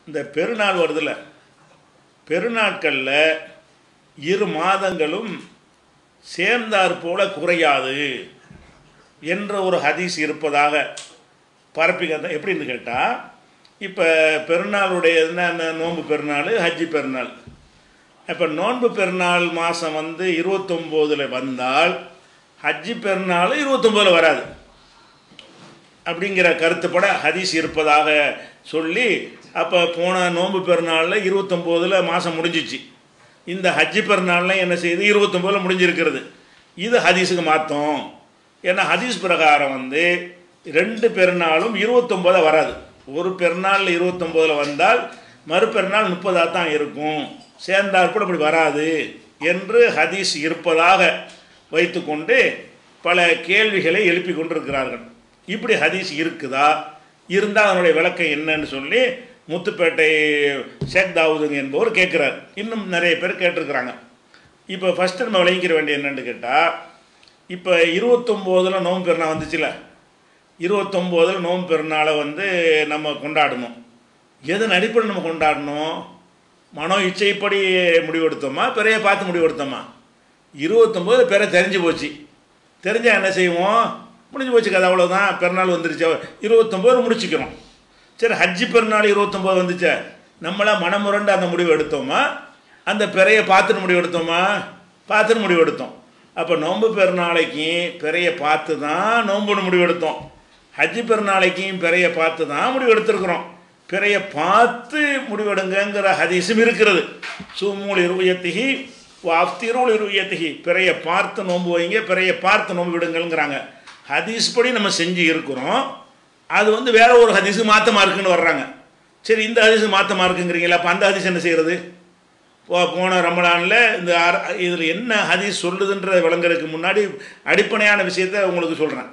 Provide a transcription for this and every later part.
இந்த பெருநாள் வருதுல்ல பெருநாட்களில் இரு மாதங்களும் சேர்ந்தாற் போல குறையாது என்ற ஒரு ஹதீஸ் இருப்பதாக பரப்பிக்க எப்படின்னு கேட்டால் இப்போ பெருநாளுடைய என்ன நோன்பு பெருநாள் ஹஜ்ஜி பெருநாள் இப்போ நோன்பு பெருநாள் மாதம் வந்து இருபத்தொம்போதில் வந்தால் ஹஜ்ஜி பெருநாள் இருபத்தொம்போதில் வராது அப்படிங்கிற கருத்துப்பட ஹதீஸ் இருப்பதாக சொல்லி அப்போ போன நோன்பு பெருநாளில் இருபத்தொம்போதில் மாதம் முடிஞ்சிச்சு இந்த ஹஜ்ஜி பெருநாளில் என்ன செய்யுது இருபத்தொம்போதில் முடிஞ்சிருக்கிறது இது ஹதீஸுக்கு மாற்றோம் ஏன்னா ஹதீஸ் பிரகாரம் வந்து ரெண்டு பெருநாளும் இருபத்தொம்போதில் வராது ஒரு பெருநாள் இருபத்தொம்போதில் வந்தால் மறுபெருநாள் முப்பதாக தான் இருக்கும் சேர்ந்தால் கூட அப்படி வராது என்று ஹதீஸ் இருப்பதாக வைத்துக்கொண்டு பல கேள்விகளை எழுப்பி கொண்டிருக்கிறார்கள் இப்படி ஹதீஸ் இருக்குதா இருந்தால் அதனுடைய விளக்கம் என்னன்னு சொல்லி முத்துப்பேட்டை ஷேக் தாவூதுங்க என்பவர் கேட்குறார் இன்னும் நிறைய பேர் கேட்டிருக்கிறாங்க இப்போ ஃபஸ்ட்டு நம்ம விளங்கிக்கிற வேண்டிய என்னன்னு கேட்டால் இப்போ இருபத்தொம்போதில் நோம்பு பெருநாள் வந்துச்சுல இருபத்தொம்போதில் நோம்பு பெருநாளை வந்து நம்ம கொண்டாடணும் எதன் அடிப்படை நம்ம கொண்டாடணும் மனோ இச்சைப்படி முடிவெடுத்தோமா பிறைய பார்த்து முடிவெடுத்தோமா இருபத்தொம்போது பிற தெரிஞ்சு போச்சு தெரிஞ்சால் என்ன செய்வோம் முடிஞ்சு போச்சு கதை அவ்வளோதான் பெருநாள் வந்துருச்சு இருபத்தொம்போது முடிச்சுக்கிறோம் சரி ஹஜ்ஜி பெருநாள் இருபத்தொம்போது வந்துச்சே நம்மளா மனமுரண்டு அந்த முடிவு எடுத்தோமா அந்த பிறையை பார்த்துட்டு முடிவு எடுத்தோமா பார்த்துட்டு முடிவு எடுத்தோம் அப்போ நோன்பு பெருநாளைக்கும் பிறையை பார்த்து தான் நோன்புன்னு முடிவு எடுத்தோம் ஹஜ்ஜி பெருநாளைக்கும் பிறையை பார்த்து தான் முடிவு எடுத்திருக்கிறோம் பிறையை பார்த்து முடிவெடுங்கிற ஹதீஸும் இருக்கிறது சூமூல் இருவயத்திகி வாப்திருள் இருவயத்திகி பிறையை பார்த்து நோன்பு வைங்க பிறையை பார்த்து நோன்பு விடுங்கள்ங்கிறாங்க ஹதீஸ் படி நம்ம செஞ்சு இருக்கிறோம் அது வந்து வேற ஒரு ஹதீஸு மாற்றமாக இருக்குன்னு வர்றாங்க சரி இந்த ஹதீஸு மாற்றமாக இருக்குங்கிறீங்களா அப்போ அந்த ஹதீஸ் என்ன செய்கிறது போ போன ரமலானில் இந்த இதில் என்ன ஹதீஸ் சொல்லுதுன்ற விளங்குறதுக்கு முன்னாடி அடிப்படையான விஷயத்த உங்களுக்கு சொல்கிறேன்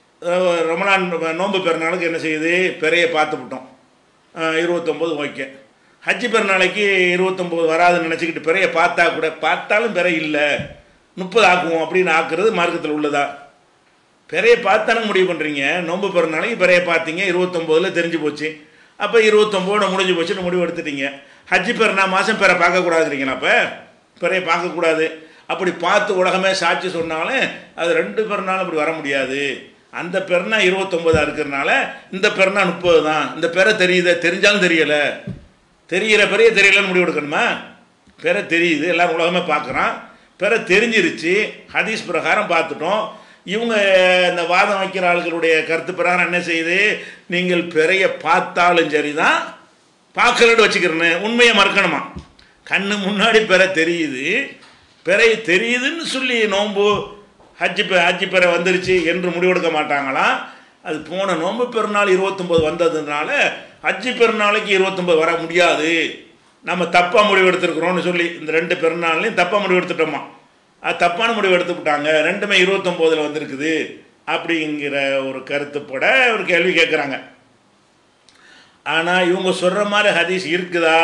ரமலான் நோன்பு பெருநாளுக்கு என்ன செய்யுது பிறையை பார்த்து விட்டோம் இருபத்தொம்போது ஓகே ஹஜ்ஜி பெருநாளைக்கு இருபத்தொம்போது வராதுன்னு நினச்சிக்கிட்டு பிறையை பார்த்தா கூட பார்த்தாலும் பிறை இல்லை முப்பது ஆக்குவோம் அப்படின்னு ஆக்குறது மார்க்கத்தில் உள்ளதா பிறையை பார்த்தானே முடிவு பண்ணுறீங்க நோன்பு பெருநாளைக்கு பிறையை பார்த்தீங்க இருபத்தொம்போதில் தெரிஞ்சு போச்சு அப்போ இருபத்தொம்போது முடிஞ்சு போச்சுன்னு முடிவு எடுத்துட்டீங்க ஹஜ்ஜி பெருநா மாதம் பிற பார்க்கக்கூடாதுங்கிறீங்களா அப்போ பிறையை பார்க்கக்கூடாது அப்படி பார்த்து உலகமே சாட்சி சொன்னாலும் அது ரெண்டு பெருநாளும் அப்படி வர முடியாது அந்த பெருநா இருபத்தொம்போதாக இருக்கிறனால இந்த பெருநா முப்பது தான் இந்த பெற தெரியுது தெரிஞ்சாலும் தெரியலை தெரிகிற பெரிய தெரியலன்னு முடிவு எடுக்கணுமா பெற தெரியுது எல்லோரும் உலகமே பார்க்குறான் பெற தெரிஞ்சிருச்சு ஹதீஸ் பிரகாரம் பார்த்துட்டோம் இவங்க இந்த வாதம் வைக்கிற ஆளுகளுடைய கருத்து பிரகாரம் என்ன செய்யுது நீங்கள் பிறைய பார்த்தாலும் சரி தான் பார்க்கலன்னு வச்சுக்கிறேன்னு உண்மையை மறக்கணுமா கண்ணு முன்னாடி பெற தெரியுது பிறை தெரியுதுன்னு சொல்லி நோன்பு ஹஜ்ஜி பெ ஹஜ்ஜி பெற வந்துருச்சு என்று முடிவெடுக்க மாட்டாங்களாம் அது போன நோன்பு பெருநாள் இருபத்தொம்போது வந்ததுனால ஹஜ்ஜி பெருநாளைக்கு இருபத்தொம்போது வர முடியாது நம்ம தப்பாக முடிவு எடுத்துருக்குறோம்னு சொல்லி இந்த ரெண்டு பெருநாள்லையும் தப்பாக முடிவு எடுத்துட்டோமா அது தப்பான முடிவு எடுத்துக்கிட்டாங்க ரெண்டுமே இருபத்தொம்போதில் வந்திருக்குது அப்படிங்கிற ஒரு கருத்துப்பட ஒரு கேள்வி கேட்குறாங்க ஆனால் இவங்க சொல்கிற மாதிரி ஹதீஸ் இருக்குதா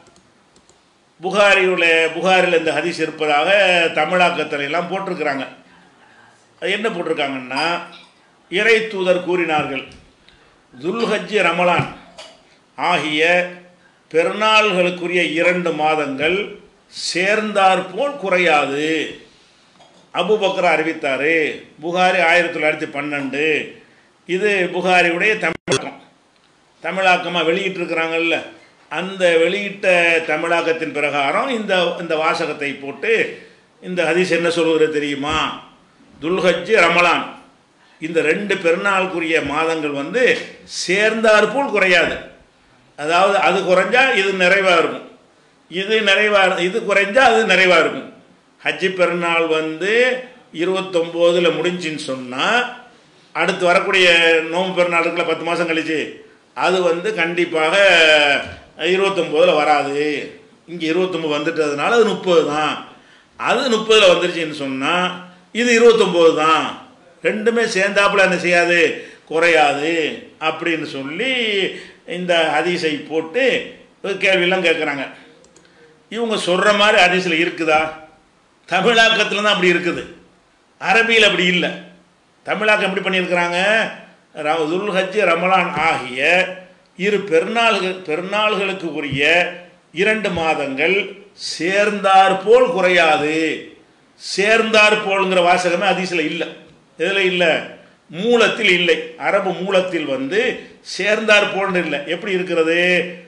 புகாரியில் புகாரில் இந்த ஹதீஸ் இருப்பதாக தமிழாக்கத்தில் எல்லாம் போட்டிருக்கிறாங்க அது என்ன போட்டிருக்காங்கன்னா இறை தூதர் கூறினார்கள் துல்ஹஜ்ஜி ரமலான் ஆகிய பெருநாள்களுக்குரிய இரண்டு மாதங்கள் சேர்ந்தாற்போல் குறையாது அபுபக்கர் அறிவித்தார் புகாரி ஆயிரத்தி தொள்ளாயிரத்தி பன்னெண்டு இது புகாரியுடைய தமிழாக்கம் தமிழாக்கமாக வெளியிட்டிருக்கிறாங்கல்ல அந்த வெளியிட்ட தமிழாக்கத்தின் பிரகாரம் இந்த இந்த வாசகத்தை போட்டு இந்த ஹதீஸ் என்ன சொல்கிறது தெரியுமா துல்ஹஜ்ஜு ரமலான் இந்த ரெண்டு பெருநாளுக்குரிய மாதங்கள் வந்து சேர்ந்தாற்போல் குறையாது அதாவது அது குறைஞ்சா இது நிறைவாக இருக்கும் இது நிறைவாக இது குறைஞ்சா அது நிறைவாக இருக்கும் ஹஜ்ஜி பெருநாள் வந்து இருபத்தொம்போதில் முடிஞ்சின்னு சொன்னால் அடுத்து வரக்கூடிய நோம்பு பெருநாள் இருக்குல்ல பத்து மாதம் கழிச்சு அது வந்து கண்டிப்பாக இருபத்தொம்போதில் வராது இங்கே இருபத்தொம்போது வந்துட்டதுனால அது முப்பது தான் அது முப்பதில் வந்துருச்சுன்னு சொன்னால் இது இருபத்தொம்போது தான் ரெண்டுமே சேர்ந்தாப்புல என்ன செய்யாது குறையாது அப்படின்னு சொல்லி இந்த ஹதீஸை போட்டு கேள்வியெல்லாம் கேட்குறாங்க இவங்க சொல்கிற மாதிரி ஹதீஸில் இருக்குதா தமிழாக்கத்தில் தான் அப்படி இருக்குது அரபியில் அப்படி இல்லை தமிழாக்கம் எப்படி பண்ணியிருக்கிறாங்க துல் ஹஜ்ஜி ரமலான் ஆகிய இரு பெருநாள்கள் பெருநாள்களுக்கு உரிய இரண்டு மாதங்கள் சேர்ந்தார் போல் குறையாது சேர்ந்தார் போல்ங்கிற வாசகமே அதிசல இல்லை எதில் இல்லை மூலத்தில் இல்லை அரபு மூலத்தில் வந்து சேர்ந்தார் போல்னு இல்லை எப்படி இருக்கிறது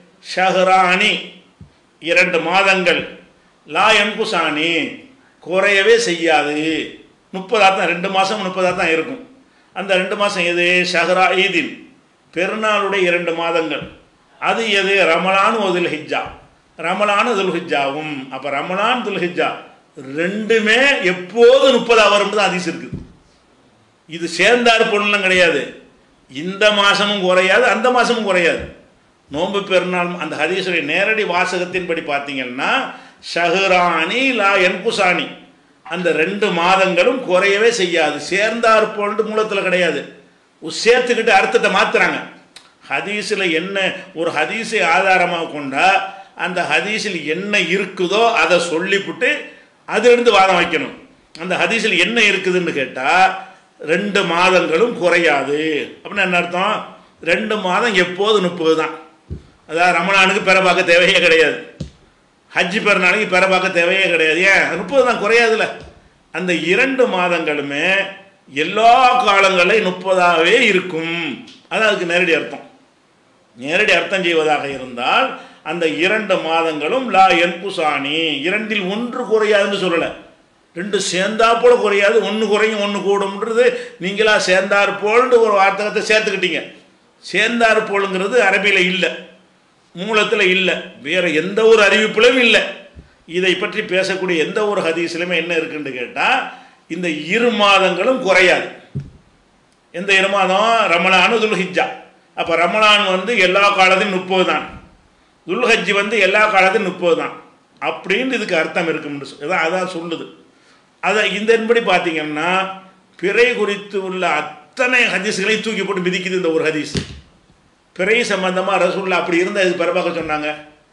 ஷஹரானி இரண்டு மாதங்கள் லா என்குசானி குறையவே செய்யாது முப்பதாக தான் ரெண்டு மாதம் முப்பதாக தான் இருக்கும் அந்த ரெண்டு மாதம் எது ஷஹரா ஈதின் பெருநாளுடைய இரண்டு மாதங்கள் அது எது ரமலான் ஒதுல் ஹிஜ்ஜா ரமலான் துல் ஹிஜ்ஜாவும் அப்போ ரமலான் துல் ஹிஜ்ஜா ரெண்டுமே எப்போது முப்பதாக வரும் தான் அதிசம் இருக்குது இது சேர்ந்தார் பொருள்லாம் கிடையாது இந்த மாதமும் குறையாது அந்த மாதமும் குறையாது நோன்பு பெருநாள் அந்த ஹதீஸுடைய நேரடி வாசகத்தின்படி பார்த்தீங்கன்னா ஷஹரானி லா என்குசானி அந்த ரெண்டு மாதங்களும் குறையவே செய்யாது சேர்ந்தார் போன்று மூலத்தில் கிடையாது சேர்த்துக்கிட்டு அர்த்தத்தை மாற்றுறாங்க ஹதீஸில் என்ன ஒரு ஹதீஸை ஆதாரமாக கொண்டா அந்த ஹதீஸில் என்ன இருக்குதோ அதை சொல்லிவிட்டு அதிலிருந்து வாதம் வைக்கணும் அந்த ஹதீஸில் என்ன இருக்குதுன்னு கேட்டால் ரெண்டு மாதங்களும் குறையாது அப்படின்னு என்ன அர்த்தம் ரெண்டு மாதம் எப்போது முப்பது தான் அதாவது ரமணானுக்கு பெற பார்க்க தேவையே கிடையாது ஹஜ்ஜி பெருநாளைக்கு பெற பார்க்க தேவையே கிடையாது ஏன் முப்பது தான் குறையாதுல அந்த இரண்டு மாதங்களுமே எல்லா காலங்களையும் முப்பதாகவே இருக்கும் அது அதுக்கு நேரடி அர்த்தம் நேரடி அர்த்தம் செய்வதாக இருந்தால் அந்த இரண்டு மாதங்களும் லா என்புசானி இரண்டில் ஒன்று குறையாதுன்னு சொல்லலை ரெண்டு சேர்ந்தா போல குறையாது ஒன்று குறையும் ஒன்று கூடும்ன்றது நீங்களா சேர்ந்தார் போல்னு ஒரு வார்த்தகத்தை சேர்த்துக்கிட்டீங்க சேர்ந்தார் போலுங்கிறது அரபியில் இல்லை மூலத்தில் இல்லை வேறு எந்த ஒரு அறிவிப்பிலும் இல்லை இதை பற்றி பேசக்கூடிய எந்த ஒரு ஹதீஸ்லையுமே என்ன இருக்குன்னு கேட்டால் இந்த இரு மாதங்களும் குறையாது எந்த இரு மாதம் ரமலானு துல்ஹிஜா அப்போ ரமலான் வந்து எல்லா காலத்தையும் முப்பது தான் துல்ஹஜ்ஜி வந்து எல்லா காலத்தையும் முப்பது தான் அப்படின்னு இதுக்கு அர்த்தம் இருக்கும்னு சொல் இதான் அதான் சொல்லுது அதை இதன்படி பார்த்தீங்கன்னா பிறை குறித்து உள்ள அத்தனை ஹதீஸ்களையும் தூக்கி போட்டு மிதிக்குது இந்த ஒரு ஹதீஸ் பிறை சம்பந்தமாக ரசூல்லா அப்படி இருந்தால் இது பிறப்பாக்க சொன்னாங்க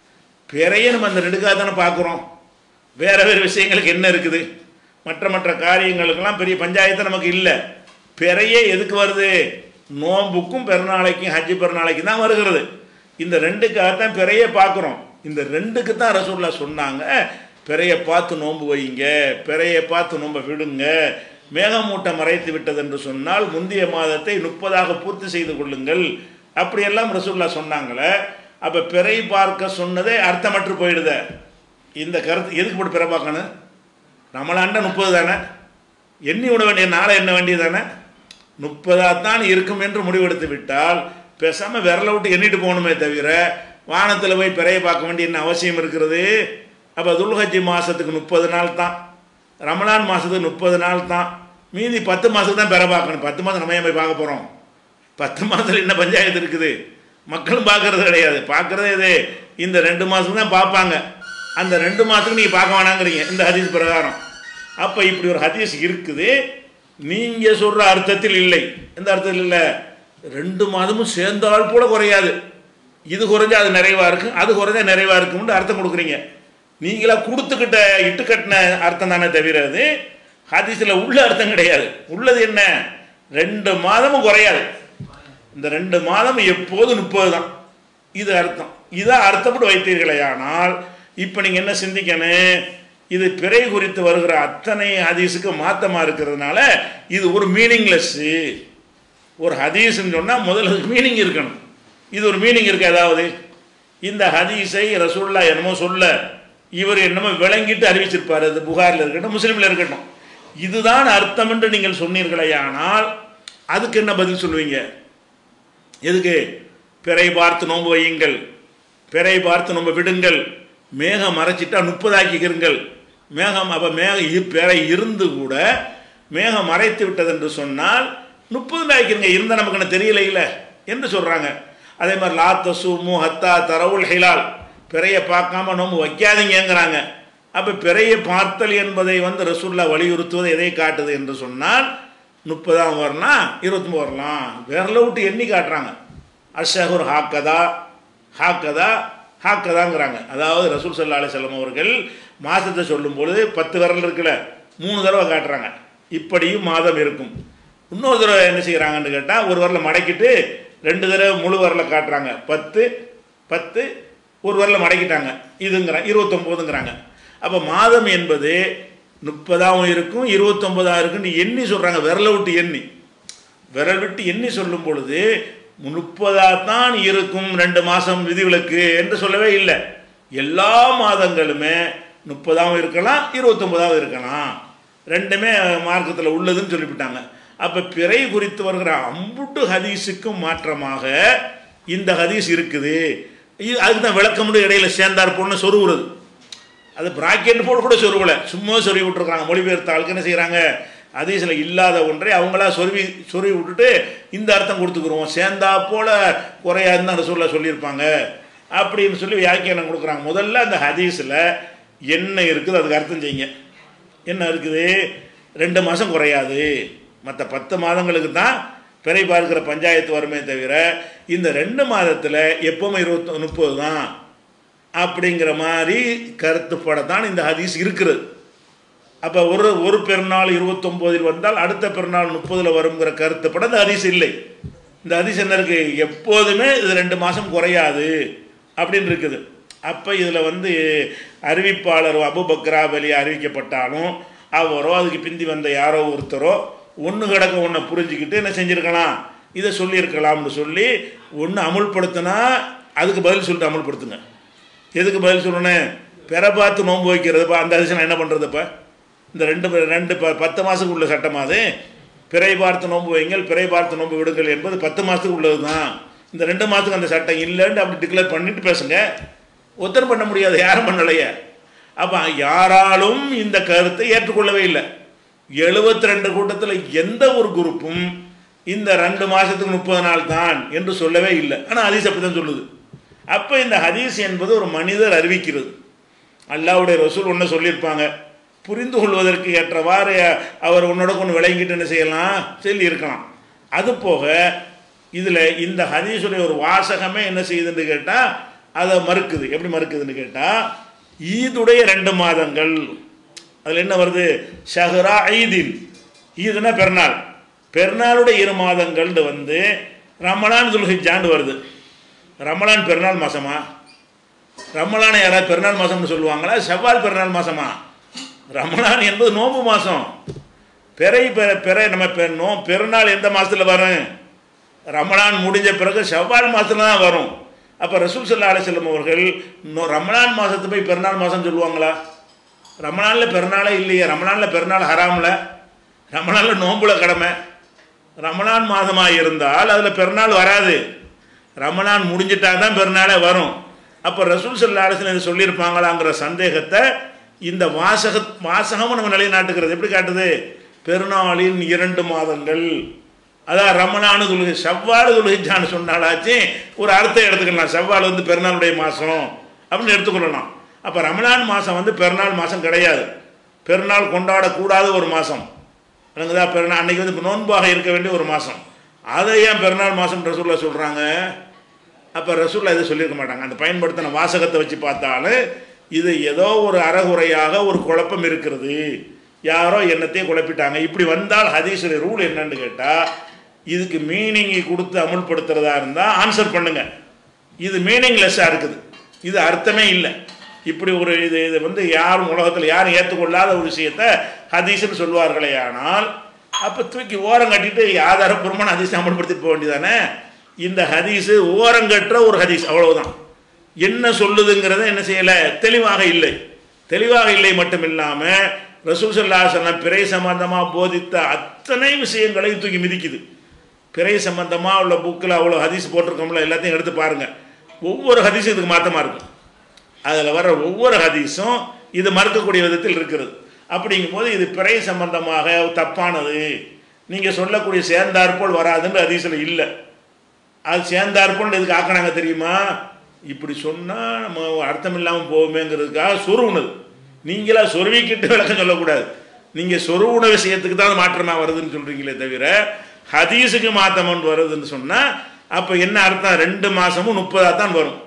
பிறையை நம்ம அந்த ரெண்டுக்காக தானே பார்க்குறோம் வேறு வேறு விஷயங்களுக்கு என்ன இருக்குது மற்ற மற்ற காரியங்களுக்கெல்லாம் பெரிய பஞ்சாயத்து நமக்கு இல்லை பிறையே எதுக்கு வருது நோம்புக்கும் பெருநாளைக்கும் ஹஜ்ஜி பெருநாளைக்கும் தான் வருகிறது இந்த ரெண்டுக்காகத்தான் பிறையே பார்க்குறோம் இந்த ரெண்டுக்கு தான் ரசூல்லா சொன்னாங்க பிறையை பார்த்து நோன்பு வைங்க பிறையை பார்த்து நோன்பை விடுங்க மேகமூட்டம் மறைத்து விட்டது என்று சொன்னால் முந்தைய மாதத்தை முப்பதாக பூர்த்தி செய்து கொள்ளுங்கள் அப்படியெல்லாம் ரசூல்லா சொன்னாங்களே அப்போ பிறை பார்க்க சொன்னதே அர்த்தமற்று போயிடுத இந்த கருத்து எதுக்கு போட்டு பிற பார்க்கணும் ரமலான்டா முப்பது தானே எண்ணி விட வேண்டிய நாளை என்ன வேண்டியது தானே முப்பதாக தான் இருக்கும் என்று முடிவெடுத்து விட்டால் பேசாமல் விரலை விட்டு எண்ணிட்டு போகணுமே தவிர வானத்தில் போய் பிறையை பார்க்க வேண்டிய என்ன அவசியம் இருக்கிறது அப்போ துல்ஹஜ்ஜி மாதத்துக்கு முப்பது நாள் தான் ரமலான் மாதத்துக்கு முப்பது நாள் தான் மீதி பத்து மாதத்துக்கு தான் பிற பார்க்கணும் பத்து மாதம் நம்ம ஏன் போய் பார்க்க போகிறோம் பத்து மாதத்தில் என்ன பஞ்சாயத்து இருக்குது மக்களும் பார்க்கறது கிடையாது பார்க்குறதே இது இந்த ரெண்டு மாதம் தான் பார்ப்பாங்க அந்த ரெண்டு மாதத்துக்கு நீங்கள் பார்க்க வேணாங்கிறீங்க இந்த ஹதீஸ் பிரகாரம் அப்போ இப்படி ஒரு ஹதீஸ் இருக்குது நீங்கள் சொல்கிற அர்த்தத்தில் இல்லை எந்த அர்த்தத்தில் இல்லை ரெண்டு மாதமும் சேர்ந்தால் கூட குறையாது இது குறைஞ்சா அது நிறைவாக இருக்கும் அது குறைஞ்சா நிறைவாக இருக்கும்னு அர்த்தம் கொடுக்குறீங்க நீங்களா கொடுத்துக்கிட்ட இட்டு கட்டின அர்த்தம் தானே தவிர அது ஹதீஸில் உள்ள அர்த்தம் கிடையாது உள்ளது என்ன ரெண்டு மாதமும் குறையாது இந்த ரெண்டு மாதம் எப்போது முப்பது தான் இது அர்த்தம் இதை அர்த்தப்பட்டு வைத்தீர்களே ஆனால் இப்போ நீங்கள் என்ன சிந்திக்கணும் இது பிறை குறித்து வருகிற அத்தனை ஹதீஸுக்கு மாற்றமாக இருக்கிறதுனால இது ஒரு மீனிங்லெஸ்ஸு ஒரு ஹதீஸ்ன்னு சொன்னால் முதல்ல மீனிங் இருக்கணும் இது ஒரு மீனிங் இருக்கு ஏதாவது இந்த ஹதீஸை ரசூல்லா என்னமோ சொல்ல இவர் என்னமோ விளங்கிட்டு அறிவிச்சிருப்பார் அது புகாரில் இருக்கட்டும் முஸ்லீமில் இருக்கட்டும் இதுதான் அர்த்தம் என்று நீங்கள் சொன்னீர்களே ஆனால் அதுக்கு என்ன பதில் சொல்லுவீங்க எதுக்கு பிறை பார்த்து நோன்பு வையுங்கள் பிறை பார்த்து நோன்பு விடுங்கள் மேகம் மறைச்சிட்டா முப்பதாக்கிக்கிறீங்கள் மேகம் அப்போ மேகம் பிறை இருந்து கூட மேகம் மறைத்து விட்டது என்று சொன்னால் முப்பது ஆக்கிருங்க இருந்தால் நமக்கு என்ன தெரியல என்று சொல்கிறாங்க அதே மாதிரி லாத்த சுமு ஹத்தா தரவுல் ஹிலால் பிறையை பார்க்காம நோம்பு வைக்காதீங்கிறாங்க அப்போ பிறையை பார்த்தல் என்பதை வந்து ரசூல்லா வலியுறுத்துவது எதை காட்டுது என்று சொன்னால் முப்பதாம் வரலாம் இருபத்தொம்பது வரலாம் விரல விட்டு எண்ணி காட்டுறாங்க அஷஹூர் ஹாக்கதா ஹாக்கதா ஹாக்கதாங்கிறாங்க அதாவது ரசூல் சல்லா அலி செல்லம் அவர்கள் மாதத்தை சொல்லும் பொழுது பத்து விரல் இருக்குல்ல மூணு தடவை காட்டுறாங்க இப்படியும் மாதம் இருக்கும் இன்னொரு தடவை என்ன செய்கிறாங்கன்னு கேட்டால் ஒரு வரல மடக்கிட்டு ரெண்டு தடவை முழு வரல காட்டுறாங்க பத்து பத்து ஒரு வரல மடக்கிட்டாங்க இதுங்கிறாங்க இருபத்தொம்போதுங்கிறாங்க அப்போ மாதம் என்பது முப்பதாகவும் இருக்கும் இருபத்தொம்பதாகவும் இருக்குன்னு எண்ணி சொல்கிறாங்க விரலை விட்டு எண்ணி விரல் விட்டு எண்ணி சொல்லும் பொழுது முப்பதாக தான் இருக்கும் ரெண்டு மாதம் விதிவிலக்கு என்று சொல்லவே இல்லை எல்லா மாதங்களுமே முப்பதாகவும் இருக்கலாம் இருபத்தொம்பதாகவும் இருக்கலாம் ரெண்டுமே மார்க்கத்தில் உள்ளதுன்னு சொல்லிவிட்டாங்க அப்போ பிறை குறித்து வருகிற அம்புட்டு ஹதீஸுக்கும் மாற்றமாக இந்த ஹதீஸ் இருக்குது இது அதுக்கு தான் விளக்கம் மட்டும் இடையில சேர்ந்தார் பொண்ணு சொருவுறது அது பிராக்கெட் போட்டு கூட சொருவலை சும்மா சொருவி விட்டுருக்காங்க மொழிபெயர்த்த ஆளுக்கு என்ன செய்கிறாங்க ஹதீஸில் இல்லாத ஒன்றை அவங்களா சொருவி சொருவி விட்டுட்டு இந்த அர்த்தம் கொடுத்துக்குருவோம் சேர்ந்தா போல குறையாதுன்னு அந்த சொல்ல சொல்லியிருப்பாங்க அப்படின்னு சொல்லி வியாக்கியானம் கொடுக்குறாங்க முதல்ல அந்த ஹதீஸில் என்ன இருக்குது அதுக்கு அர்த்தம் செய்யுங்க என்ன இருக்குது ரெண்டு மாதம் குறையாது மற்ற பத்து மாதங்களுக்கு தான் பிறை பார்க்கிற பஞ்சாயத்து வருமே தவிர இந்த ரெண்டு மாதத்தில் எப்போவுமே இருபத்தி முப்பது தான் அப்படிங்கிற மாதிரி கருத்துப்பட தான் இந்த ஹதீஸ் இருக்கிறது அப்போ ஒரு ஒரு பெருநாள் இருபத்தொம்போதில் வந்தால் அடுத்த பெருநாள் முப்பதில் வருங்கிற கருத்துப்பட இந்த ஹதீஸ் இல்லை இந்த ஹதீஸ் என்ன இருக்குது எப்போதுமே இது ரெண்டு மாதம் குறையாது அப்படின்னு இருக்குது அப்போ இதில் வந்து அறிவிப்பாளர் அபுபக்ரா வழி அறிவிக்கப்பட்டாலும் அவரோ அதுக்கு பிந்தி வந்த யாரோ ஒருத்தரோ ஒன்று கிடக்க ஒன்றை புரிஞ்சுக்கிட்டு என்ன செஞ்சுருக்கலாம் இதை சொல்லியிருக்கலாம்னு சொல்லி ஒன்று அமுல்படுத்தினா அதுக்கு பதில் சொல்லிட்டு அமுல்படுத்துங்க எதுக்கு பதில் சொல்லணும் பெற பார்த்து நோன்பு வைக்கிறதுப்பா அந்த அதிசயம் என்ன பண்ணுறதுப்பா இந்த ரெண்டு ப- ரெண்டு ப பத்து மாதத்துக்கு உள்ள சட்டமா அது பிறை பார்த்து நோன்பு வைங்கள் பிறை பார்த்து நோன்பு விடுங்கள் என்பது பத்து மாதத்துக்கு உள்ளது தான் இந்த ரெண்டு மாதத்துக்கு அந்த சட்டம் இல்லைன்னு அப்படி டிக்ளேர் பண்ணிட்டு பேசுங்க ஒத்தர் பண்ண முடியாது யாரும் பண்ணலையே அப்போ யாராலும் இந்த கருத்தை ஏற்றுக்கொள்ளவே இல்லை எழுபத்தி ரெண்டு கூட்டத்தில் எந்த ஒரு குரூப்பும் இந்த ரெண்டு மாதத்துக்கு முப்பது நாள் தான் என்று சொல்லவே இல்லை ஆனால் ஹதீஸ் அப்படி தான் சொல்லுது அப்போ இந்த ஹதீஸ் என்பது ஒரு மனிதர் அறிவிக்கிறது அல்லாவுடைய ரசூல் ஒன்று சொல்லியிருப்பாங்க புரிந்து கொள்வதற்கு ஏற்றவாறு அவர் உன்னோட கொண்டு விளங்கிட்டு என்ன செய்யலாம் சொல்லி இருக்கலாம் அது போக இதில் இந்த ஹதீஸுடைய ஒரு வாசகமே என்ன செய்யுதுன்னு கேட்டால் அதை மறுக்குது எப்படி மறுக்குதுன்னு கேட்டால் ஈதுடைய ரெண்டு மாதங்கள் அதில் என்ன வருது ஷஹரா ஈதின் ஈதுனா பெருநாள் பெருநாளுடைய இரு மாதங்கள்னு வந்து ரமலான் துல்ஹிஜான்னு வருது ரமலான் பெருநாள் மாசமா ரமலானை யாராவது பெருநாள் மாதம்னு சொல்லுவாங்களா செவ்வால் பெருநாள் மாசமா ரமலான் என்பது நோன்பு மாதம் பிறை பெற பிறை நம்ம பெ நோ பெருநாள் எந்த மாதத்தில் வரும் ரமலான் முடிஞ்ச பிறகு செவ்வால் மாதத்துல தான் வரும் அப்போ ரசூல் சல்லா அலிசல்லம் அவர்கள் நோ- ரமலான் மாதத்து போய் பெருநாள் மாதம் சொல்லுவாங்களா ரமலானில் பெருநாளே இல்லையே ரமலானில் பெருநாள் ஹராமில் ரமலானில் நோம்புல கடமை ரமலான் மாதமாக இருந்தால் அதில் பெருநாள் வராது ரமலான் முடிஞ்சிட்டா தான் பெருநாளே வரும் அப்போ ரசூல் சல்லா அலிஸ்லம் சொல்லியிருப்பாங்களாங்கிற சந்தேகத்தை இந்த வாசக வாசகமும் நம்ம நிலைநாட்டுகிறது எப்படி காட்டுது பெருநாளின் இரண்டு மாதங்கள் அதான் ரமணானு துலுகை செவ்வாழ் துலுகிச்சான்னு சொன்னாலாச்சு ஒரு அர்த்தம் எடுத்துக்கலாம் செவ்வாழ் வந்து பெருநாளுடைய மாதம் அப்படின்னு எடுத்துக்கொள்ளலாம் அப்போ ரமணான் மாதம் வந்து பெருநாள் மாதம் கிடையாது பெருநாள் கொண்டாடக்கூடாத ஒரு மாதம் விளங்குதா பெருநாள் அன்னைக்கு வந்து இப்ப நோன்பாக இருக்க வேண்டிய ஒரு மாதம் அதை ஏன் பெருநாள் மாதம் ரசூல்லா சொல்கிறாங்க அப்போ ரசூல்லா இதை சொல்லியிருக்க மாட்டாங்க அந்த பயன்படுத்தின வாசகத்தை வச்சு பார்த்தாலும் இது ஏதோ ஒரு அறகுறையாக ஒரு குழப்பம் இருக்கிறது யாரோ என்னத்தையும் குழப்பிட்டாங்க இப்படி வந்தால் ஹதீஸுடைய ரூல் என்னன்னு கேட்டால் இதுக்கு மீனிங்கை கொடுத்து அமுல்படுத்துறதா இருந்தால் ஆன்சர் பண்ணுங்க இது மீனிங்லெஸ்ஸாக இருக்குது இது அர்த்தமே இல்லை இப்படி ஒரு இது இது வந்து யாரும் உலகத்தில் யாரும் ஏற்றுக்கொள்ளாத ஒரு விஷயத்தை ஹதீஸ்னு சொல்வார்களே ஆனால் அப்போ தூக்கி ஓரம் கட்டிட்டு ஆதாரப்பூர்வமான ஹதீஸ் அமல்படுத்திட்டு போக வேண்டியதானே இந்த ஹதீஸு ஓரங்கற்ற ஒரு ஹதீஸ் அவ்வளவுதான் என்ன சொல்லுதுங்கிறத என்ன செய்யலை தெளிவாக இல்லை தெளிவாக இல்லை மட்டும் இல்லாமல் ரசூல் சல்லா சொன்ன பிறை சம்பந்தமாக போதித்த அத்தனை விஷயங்களையும் தூக்கி மிதிக்குது பிறை சம்பந்தமாக உள்ள புக்கில் அவ்வளோ ஹதீஸ் போட்டிருக்கோம்ல எல்லாத்தையும் எடுத்து பாருங்கள் ஒவ்வொரு ஹதீஸும் இதுக்கு மாற்றமாக இருக்கும் அதில் வர்ற ஒவ்வொரு ஹதீஸும் இது மறுக்கக்கூடிய விதத்தில் இருக்கிறது அப்படிங்கும்போது இது பிறை சம்பந்தமாக தப்பானது நீங்கள் சொல்லக்கூடிய சேர்ந்தாற்போல் வராதுன்ற ஹதீஸில் இல்லை அது சேர்ந்தாற்போல் எதுக்கு ஆக்கினாங்க தெரியுமா இப்படி சொன்னால் நம்ம அர்த்தம் இல்லாமல் போவோமேங்கிறதுக்காக சொருவுனது நீங்களா சொருவிக்கிட்டு விளக்கம் சொல்லக்கூடாது நீங்கள் சொருவுன விஷயத்துக்கு தான் மாற்றமாக வருதுன்னு சொல்கிறீங்களே தவிர ஹதீஸுக்கு மாற்றமன் வருதுன்னு சொன்னால் அப்போ என்ன அர்த்தம் ரெண்டு மாதமும் முப்பதாக தான் வரும்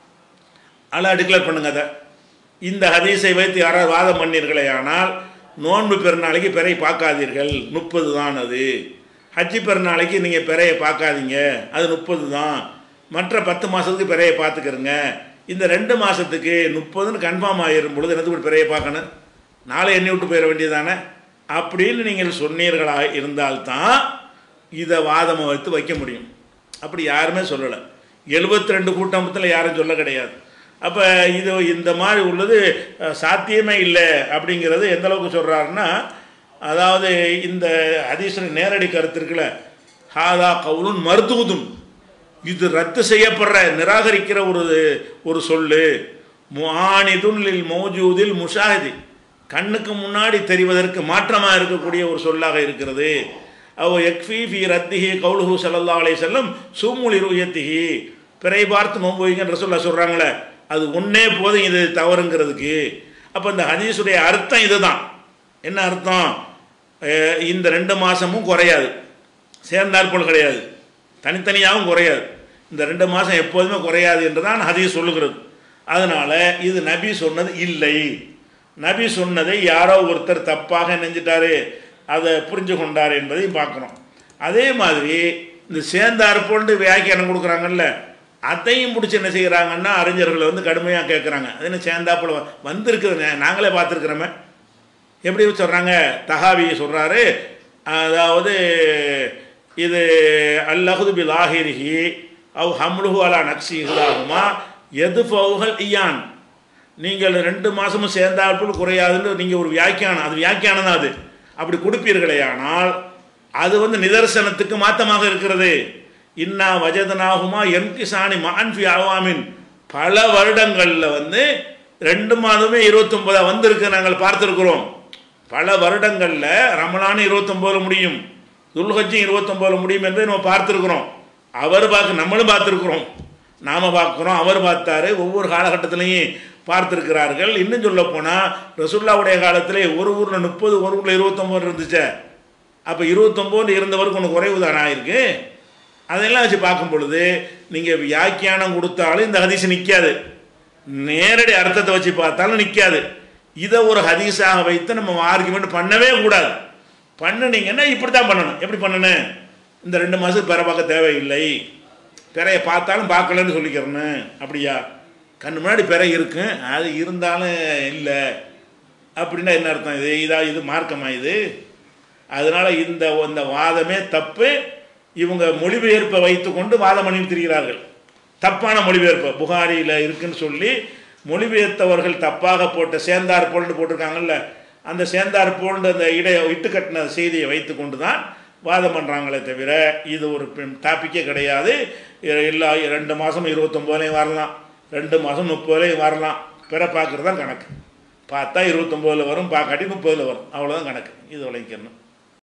அல்லா டிக்ளேர் பண்ணுங்க அதை இந்த ஹதீஸை வைத்து யாராவது வாதம் பண்ணீர்களே ஆனால் நோன்பு பெருநாளைக்கு பிறை பார்க்காதீர்கள் முப்பது தான் அது ஹஜ்ஜி பெருநாளைக்கு நீங்கள் பிறையை பார்க்காதீங்க அது முப்பது தான் மற்ற பத்து மாதத்துக்கு பிறையை பார்த்துக்கிறங்க இந்த ரெண்டு மாதத்துக்கு முப்பதுன்னு கன்ஃபார்ம் ஆகிரும் பொழுது எனக்கு இப்படி பிறையை பார்க்கணும் நாளை எண்ணி விட்டு போயிட வேண்டியதானே அப்படின்னு நீங்கள் சொன்னீர்களாக இருந்தால்தான் இதை வாதமாக வைத்து வைக்க முடியும் அப்படி யாருமே சொல்லலை எழுபத்தி ரெண்டு கூட்டத்தில் யாரும் சொல்ல கிடையாது அப்போ இது இந்த மாதிரி உள்ளது அஹ், சாத்தியமே இல்லை அப்படிங்கிறது எந்த அளவுக்கு சொல்கிறாருன்னா அதாவது இந்த ஹதீஸின் நேரடி கருத்து இருக்குல்ல ஹாதா கவுலுன் மருத்துவதும் இது ரத்து செய்யப்படுற நிராகரிக்கிற ஒரு ஒரு சொல்லு முஆனிதுன் லில் மௌஜூதில் முஷாஹிதி கண்ணுக்கு முன்னாடி தெரிவதற்கு மாற்றமாக இருக்கக்கூடிய ஒரு சொல்லாக இருக்கிறது அவ எக்ஃபி ஃபி ரத்திஹி கவுலுஹு ஸல்லல்லாஹு அலைஹி வஸல்லம் சூமுலி ருயத்திஹி பிறை பார்த்து நோன்பு வைங்கன்னு ரசூல்லா சொல்கிறாங்களே அது ஒன்றே போதும் இது தவறுங்கிறதுக்கு அப்போ இந்த ஹதீஸுடைய அர்த்தம் இதுதான் என்ன அர்த்தம் அஹ் இந்த ரெண்டு மாதமும் குறையாது சேர்ந்தாற்போல் கிடையாது தனித்தனியாகவும் குறையாது இந்த ரெண்டு மாதம் எப்போதுமே குறையாது என்று தான் ஹதீஸ் சொல்லுகிறது அதனால் இது நபி சொன்னது இல்லை நபி சொன்னதை யாரோ ஒருத்தர் தப்பாக நெஞ்சிட்டாரு அதை புரிஞ்சு கொண்டார் என்பதையும் பார்க்குறோம் அதே மாதிரி இந்த சேர்ந்தாற்போல்னு வியாக்கியானம் கொடுக்குறாங்கல்ல அதையும் பிடிச்சி என்ன செய்கிறாங்கன்னா அறிஞர்கள் வந்து கடுமையாக கேட்குறாங்க அது என்ன சேர்ந்தாப்புல வந்திருக்குதுங்க நாங்களே பார்த்துருக்குறோமே எப்படி சொல்கிறாங்க தகாவி சொல்கிறாரு அதாவது இது அல்லஹுது பில் ஆஹிரிஹி அவ் ஹம்லுஹு அலா நக்சி இஹ்லாஹுமா எது ஃபவுகள் இயான் நீங்கள் ரெண்டு மாதமும் சேர்ந்தாற்போல் குறையாதுன்னு நீங்கள் ஒரு வியாக்கியானம் அது வியாக்கியானம் தான் அது அப்படி கொடுப்பீர்களே ஆனால் அது வந்து நிதர்சனத்துக்கு மாத்தமாக இருக்கிறது இன்னா வஜதனாகுமா எம்கிசானி மான்ஃபி ஆவாமின் பல வருடங்களில் வந்து ரெண்டு மாதமே இருபத்தொன்பதா வந்திருக்கு நாங்கள் பார்த்துருக்குறோம் பல வருடங்களில் ரமலான் இருபத்தொம்போதில் முடியும் துல்ஹஜ்ஜும் இருபத்தொம்போதில் முடியும் என்பதை நம்ம பார்த்துருக்குறோம் அவர் பார்க்க நம்மளும் பார்த்துருக்குறோம் நாம் பார்க்குறோம் அவர் பார்த்தாரு ஒவ்வொரு காலகட்டத்திலையும் பார்த்துருக்கிறார்கள் இன்னும் சொல்ல போனால் ரசுல்லாவுடைய காலத்திலே ஒரு ஊரில் முப்பது ஒரு ஊரில் இருபத்தொம்போது இருந்துச்சே அப்போ இருபத்தொம்போது இருந்தவருக்கு ஒன்று குறைவு தானே ஆயிருக்கு அதெல்லாம் வச்சு பார்க்கும் பொழுது நீங்கள் வியாக்கியானம் கொடுத்தாலும் இந்த ஹதீஸ் நிற்காது நேரடி அர்த்தத்தை வச்சு பார்த்தாலும் நிற்காது இதை ஒரு ஹதீஸாக வைத்து நம்ம ஆர்குமெண்ட் பண்ணவே கூடாது பண்ணுனீங்கன்னா இப்படி தான் பண்ணணும் எப்படி பண்ணணும் இந்த ரெண்டு மாதம் பிற பார்க்க தேவையில்லை பிறையை பார்த்தாலும் பார்க்கலன்னு சொல்லிக்கிறேன்னு அப்படியா கண்ணு முன்னாடி பிறை இருக்கு அது இருந்தாலும் இல்லை அப்படின்னா என்ன அர்த்தம் இது இதா இது மார்க்கமா இது அதனால் இந்த இந்த வாதமே தப்பு இவங்க மொழிபெயர்ப்பை வைத்துக்கொண்டு வாதம் பண்ணி திரிகிறார்கள் தப்பான மொழிபெயர்ப்பு புகாரியில் இருக்குன்னு சொல்லி மொழிபெயர்த்தவர்கள் தப்பாக போட்ட சேந்தார் போல்னு போட்டிருக்காங்கல்ல அந்த சேந்தார் போன்ற அந்த இடை இட்டுக்கட்டின செய்தியை வைத்து கொண்டு தான் வாதம் பண்ணுறாங்களே தவிர இது ஒரு டாப்பிக்கே கிடையாது எல்லா ரெண்டு மாதம் இருபத்தொம்போதுலேயும் வரலாம் ரெண்டு மாதம் முப்பதுலேயும் வரலாம் பிற பார்க்குறது தான் கணக்கு பார்த்தா இருபத்தொம்போதில் வரும் பார்க்காட்டி முப்பதில் வரும் அவ்வளோதான் கணக்கு இது விளைக்கணும்